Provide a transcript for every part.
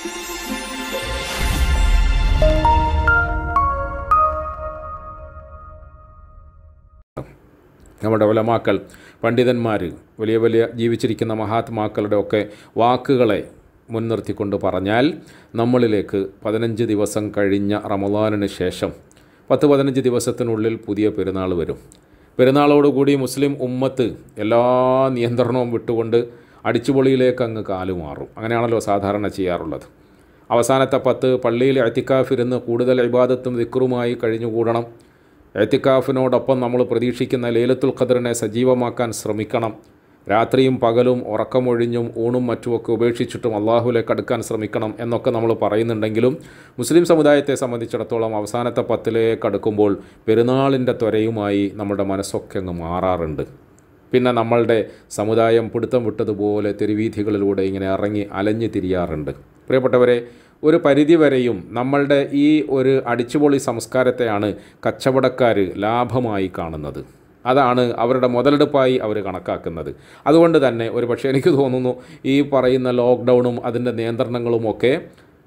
നമ്മുടെ ഉലമാക്കൾ പണ്ഡിതന്മാർ വലിയ വലിയ ജീവിച്ചിരിക്കുന്ന മഹാത്മാക്കളുടെ ഒക്കെ വാക്കുകളെ മുൻനിർത്തിക്കൊണ്ട് പറഞ്ഞാൽ നമ്മളിലേക്ക് പതിനഞ്ച് ദിവസം കഴിഞ്ഞ റമദാനിന് ശേഷം പത്ത് പതിനഞ്ച് ദിവസത്തിനുള്ളിൽ പുതിയ പെരുന്നാൾ വരും പെരുന്നാളോടുകൂടി മുസ്ലിം ഉമ്മത്ത് എല്ലാ നിയന്ത്രണവും വിട്ടുകൊണ്ട് അടിച്ചുപൊളിയിലേക്ക് അങ്ങ് കാലുമാറും അങ്ങനെയാണല്ലോ സാധാരണ ചെയ്യാറുള്ളത് അവസാനത്തെ പത്ത് പള്ളിയിൽ എത്തിക്കാഫിരുന്ന് കൂടുതൽ ഇബാദത്തും ദിക്റുമായി കഴിഞ്ഞുകൂടണം എത്തിക്കാഫിനോടൊപ്പം നമ്മൾ പ്രതീക്ഷിക്കുന്ന ലേലത്തുൽ ഖദറിനെ സജീവമാക്കാൻ ശ്രമിക്കണം രാത്രിയും പകലും ഉറക്കമൊഴിഞ്ഞും ഊണും മറ്റുമൊക്കെ ഉപേക്ഷിച്ചിട്ടും അള്ളാഹുലേക്ക് അടുക്കാൻ ശ്രമിക്കണം എന്നൊക്കെ നമ്മൾ പറയുന്നുണ്ടെങ്കിലും മുസ്ലിം സമുദായത്തെ സംബന്ധിച്ചിടത്തോളം അവസാനത്തെ പത്തിലേക്ക് അടുക്കുമ്പോൾ പെരുന്നാളിൻ്റെ ത്വരയുമായി നമ്മുടെ മനസ്സൊക്കെ അങ്ങ് മാറാറുണ്ട് പിന്നെ നമ്മളുടെ സമുദായം പിടുത്തം വിട്ടതുപോലെ തെരുവീഥികളിലൂടെ ഇങ്ങനെ ഇറങ്ങി അലഞ്ഞു തിരിയാറുണ്ട് പ്രിയപ്പെട്ടവരെ ഒരു പരിധിവരെയും നമ്മളുടെ ഈ ഒരു അടിച്ചുപൊളി സംസ്കാരത്തെയാണ് കച്ചവടക്കാർ ലാഭമായി കാണുന്നത് അതാണ് അവരുടെ മുതലെടുപ്പായി അവർ കണക്കാക്കുന്നത് അതുകൊണ്ട് തന്നെ ഒരു പക്ഷേ എനിക്ക് തോന്നുന്നു ഈ പറയുന്ന ലോക്ക്ഡൗണും അതിൻ്റെ നിയന്ത്രണങ്ങളുമൊക്കെ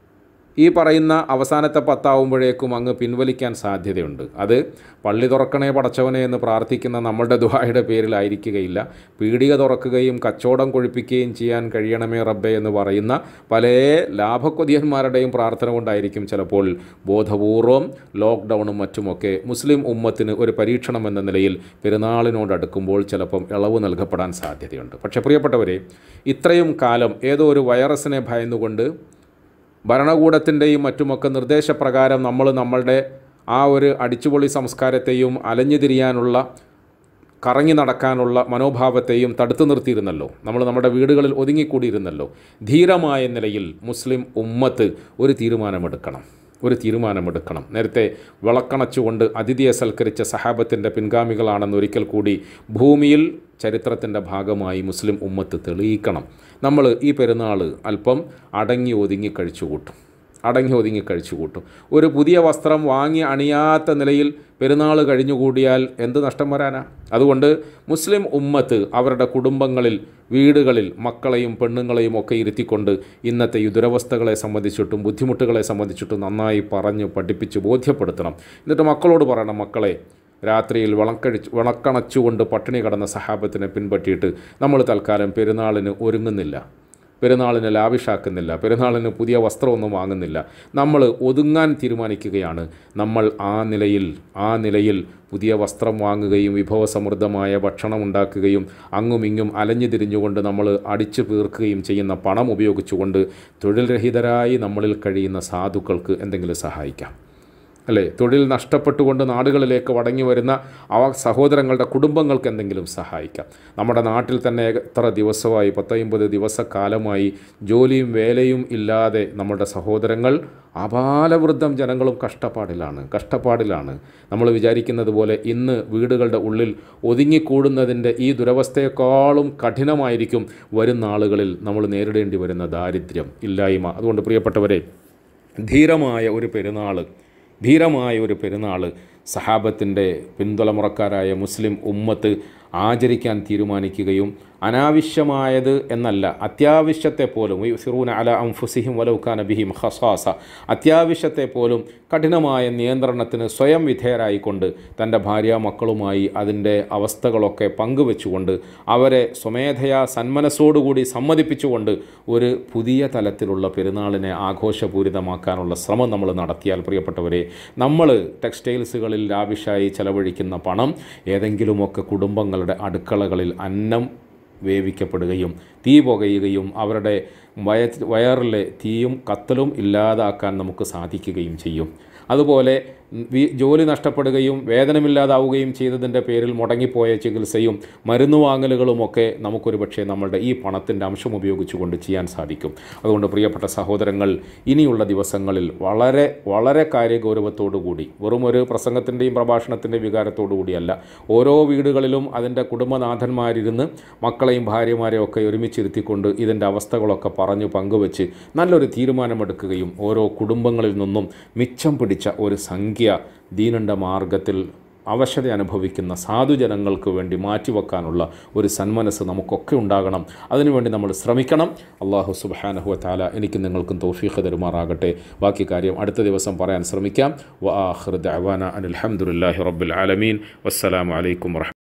ഈ പറയുന്ന അവസാനത്തെ പത്താവുമ്പോഴേക്കും അങ്ങ് പിൻവലിക്കാൻ സാധ്യതയുണ്ട് അത് പള്ളി തുറക്കണേ പടച്ചവനെ എന്ന് പ്രാർത്ഥിക്കുന്ന നമ്മളുടെ ദുഹായുടെ പേരിലായിരിക്കുകയില്ല പീടിക തുറക്കുകയും കച്ചവടം കൊഴിപ്പിക്കുകയും ചെയ്യാൻ കഴിയണമേ റബ്ബെ എന്ന് പറയുന്ന പല ലാഭക്കൊതിയന്മാരുടെയും പ്രാർത്ഥന കൊണ്ടായിരിക്കും ചിലപ്പോൾ ബോധപൂർവം ലോക്ക്ഡൗണും മറ്റുമൊക്കെ മുസ്ലിം ഉമ്മത്തിന് ഒരു പരീക്ഷണം എന്ന നിലയിൽ പെരുന്നാളിനോടടുക്കുമ്പോൾ ചിലപ്പം ഇളവ് നൽകപ്പെടാൻ സാധ്യതയുണ്ട് പക്ഷേ പ്രിയപ്പെട്ടവരെ ഇത്രയും കാലം ഏതോ ഒരു വൈറസിനെ ഭയന്നുകൊണ്ട് ഭരണകൂടത്തിൻ്റെയും മറ്റുമൊക്കെ നിർദ്ദേശപ്രകാരം നമ്മൾ നമ്മളുടെ ആ ഒരു അടിച്ചുപൊളി സംസ്കാരത്തെയും അലഞ്ഞു തിരിയാനുള്ള കറങ്ങി നടക്കാനുള്ള മനോഭാവത്തെയും തടുത്തു നിർത്തിയിരുന്നല്ലോ നമ്മൾ നമ്മുടെ വീടുകളിൽ ഒതുങ്ങിക്കൂടിയിരുന്നല്ലോ ധീരമായ നിലയിൽ മുസ്ലിം ഉമ്മത്ത് ഒരു തീരുമാനമെടുക്കണം ഒരു തീരുമാനമെടുക്കണം നേരത്തെ വിളക്കണച്ചുകൊണ്ട് അതിഥിയെ സൽക്കരിച്ച സഹാബത്തിൻ്റെ പിൻഗാമികളാണെന്നൊരിക്കൽ കൂടി ഭൂമിയിൽ ചരിത്രത്തിൻ്റെ ഭാഗമായി മുസ്ലിം ഉമ്മത്ത് തെളിയിക്കണം നമ്മൾ ഈ പെരുന്നാൾ അല്പം അടങ്ങി ഒതുങ്ങി കഴിച്ചുകൂട്ടും അടങ്ങി ഒതുങ്ങി കഴിച്ചുകൂട്ടും ഒരു പുതിയ വസ്ത്രം വാങ്ങി അണിയാത്ത നിലയിൽ പെരുന്നാൾ കഴിഞ്ഞുകൂടിയാൽ എന്ത് നഷ്ടം വരാനാ അതുകൊണ്ട് മുസ്ലിം ഉമ്മത്ത് അവരുടെ കുടുംബങ്ങളിൽ വീടുകളിൽ മക്കളെയും പെണ്ണുങ്ങളെയും ഒക്കെ ഇരുത്തിക്കൊണ്ട് ഇന്നത്തെ ഈ ദുരവസ്ഥകളെ സംബന്ധിച്ചിട്ടും ബുദ്ധിമുട്ടുകളെ സംബന്ധിച്ചിട്ടും നന്നായി പറഞ്ഞ് പഠിപ്പിച്ച് ബോധ്യപ്പെടുത്തണം എന്നിട്ട് മക്കളോട് പറയണം മക്കളെ രാത്രിയിൽ വിളക്കഴിച്ച് വിളക്കണച്ചുകൊണ്ട് പട്ടിണി കടന്ന സഹാബത്തിനെ പിൻപറ്റിയിട്ട് നമ്മൾ തൽക്കാലം പെരുന്നാളിന് ഒരുങ്ങുന്നില്ല പെരുന്നാളിന് ലാവിഷാക്കുന്നില്ല പെരുന്നാളിന് പുതിയ വസ്ത്രമൊന്നും വാങ്ങുന്നില്ല നമ്മൾ ഒതുങ്ങാൻ തീരുമാനിക്കുകയാണ് നമ്മൾ ആ നിലയിൽ ആ നിലയിൽ പുതിയ വസ്ത്രം വാങ്ങുകയും വിഭവസമൃദ്ധമായ ഭക്ഷണം ഉണ്ടാക്കുകയും അങ്ങും ഇങ്ങും അലഞ്ഞു തിരിഞ്ഞുകൊണ്ട് നമ്മൾ അടിച്ചു തീർക്കുകയും ചെയ്യുന്ന പണം ഉപയോഗിച്ചുകൊണ്ട് തൊഴിൽ രഹിതരായി നമ്മളിൽ കഴിയുന്ന സാധുക്കൾക്ക് എന്തെങ്കിലും സഹായിക്കാം അല്ലേ തൊഴിൽ നഷ്ടപ്പെട്ടുകൊണ്ട് നാടുകളിലേക്ക് മടങ്ങി വരുന്ന അവ സഹോദരങ്ങളുടെ കുടുംബങ്ങൾക്ക് എന്തെങ്കിലും സഹായിക്കാം നമ്മുടെ നാട്ടിൽ തന്നെ എത്ര ദിവസമായി പത്തമ്പത് ദിവസക്കാലമായി ജോലിയും വേലയും ഇല്ലാതെ നമ്മുടെ സഹോദരങ്ങൾ അപാലവൃദ്ധം ജനങ്ങളും കഷ്ടപ്പാടിലാണ് കഷ്ടപ്പാടിലാണ് നമ്മൾ വിചാരിക്കുന്നത് പോലെ ഇന്ന് വീടുകളുടെ ഉള്ളിൽ ഒതുങ്ങിക്കൂടുന്നതിൻ്റെ ഈ ദുരവസ്ഥയെക്കാളും കഠിനമായിരിക്കും വരും നാളുകളിൽ നമ്മൾ നേരിടേണ്ടി വരുന്ന ദാരിദ്ര്യം ഇല്ലായ്മ അതുകൊണ്ട് പ്രിയപ്പെട്ടവരെ ധീരമായ ഒരു പെരുന്നാൾ ധീരമായ ഒരു പെരുന്നാൾ സഹാബത്തിൻ്റെ പിന്തുലമുറക്കാരായ മുസ്ലിം ഉമ്മത്ത് ആചരിക്കാൻ തീരുമാനിക്കുകയും അനാവശ്യമായത് എന്നല്ല അത്യാവശ്യത്തെ പോലും സിറൂന അല അംഫുസിഹിം വലൗഖാന ബിഹിം ഹസാസ അത്യാവശ്യത്തെ പോലും കഠിനമായ നിയന്ത്രണത്തിന് സ്വയം വിധേയരായിക്കൊണ്ട് തൻ്റെ ഭാര്യ മക്കളുമായി അതിൻ്റെ അവസ്ഥകളൊക്കെ പങ്കുവെച്ചുകൊണ്ട് അവരെ സ്വമേധയാ സന്മനസ്സോടുകൂടി സമ്മതിപ്പിച്ചുകൊണ്ട് ഒരു പുതിയ തലത്തിലുള്ള പെരുന്നാളിനെ ആഘോഷപൂരിതമാക്കാനുള്ള ശ്രമം നമ്മൾ നടത്തിയാൽ പ്രിയപ്പെട്ടവരെ നമ്മൾ ടെക്സ്റ്റൈൽസുകളിൽ ലാവിഷായി ചെലവഴിക്കുന്ന പണം ഏതെങ്കിലുമൊക്കെ കുടുംബങ്ങളുടെ അടുക്കളകളിൽ അന്നം വേവിക്കപ്പെടുകയും തീ പുകയുകയും അവരുടെ വയ വയറിലെ തീയും കത്തലും ഇല്ലാതാക്കാൻ നമുക്ക് സാധിക്കുകയും ചെയ്യും അതുപോലെ വി- ജോലി നഷ്ടപ്പെടുകയും വേതനമില്ലാതാവുകയും ചെയ്തതിൻ്റെ പേരിൽ മുടങ്ങിപ്പോയ ചികിത്സയും മരുന്ന് വാങ്ങലുകളുമൊക്കെ നമുക്കൊരു പക്ഷേ നമ്മളുടെ ഈ പണത്തിൻ്റെ അംശം ഉപയോഗിച്ചുകൊണ്ട് ചെയ്യാൻ സാധിക്കും അതുകൊണ്ട് പ്രിയപ്പെട്ട സഹോദരങ്ങൾ ഇനിയുള്ള ദിവസങ്ങളിൽ വളരെ വളരെ കാര്യഗൗരവത്തോടു കൂടി വെറും ഒരു പ്രസംഗത്തിൻ്റെയും പ്രഭാഷണത്തിൻ്റെയും വികാരത്തോടു കൂടിയല്ല ഓരോ വീടുകളിലും അതിൻ്റെ കുടുംബനാഥന്മാരിരുന്ന് മക്കളെയും ഭാര്യമാരെയും ഒക്കെ ഒരുമിച്ചിരുത്തിക്കൊണ്ട് ഇതിൻ്റെ അവസ്ഥകളൊക്കെ പറഞ്ഞു പങ്കുവെച്ച് നല്ലൊരു തീരുമാനമെടുക്കുകയും ഓരോ കുടുംബങ്ങളിൽ നിന്നും മിച്ചം പിടിച്ച ഒരു സംഖ്യ ദീനൻ്റെ മാർഗത്തിൽ അവശത അനുഭവിക്കുന്ന സാധുജനങ്ങൾക്ക് വേണ്ടി മാറ്റിവെക്കാനുള്ള ഒരു സന്മനസ് നമുക്കൊക്കെ ഉണ്ടാകണം അതിനുവേണ്ടി നമ്മൾ ശ്രമിക്കണം അള്ളാഹു സുബാനഹു താല എനിക്കും നിങ്ങൾക്കും തോഫീഖ് തരുമാറാകട്ടെ ബാക്കി കാര്യം അടുത്ത ദിവസം പറയാൻ ശ്രമിക്കാം വ ആഖിർ ദഅവാന അനിൽ ഹംദുലില്ലാഹി റബ്ബിൽ ആലമീൻ വസ്സലാമു അലൈക്കും വറഹ്മത്തുള്ളാഹി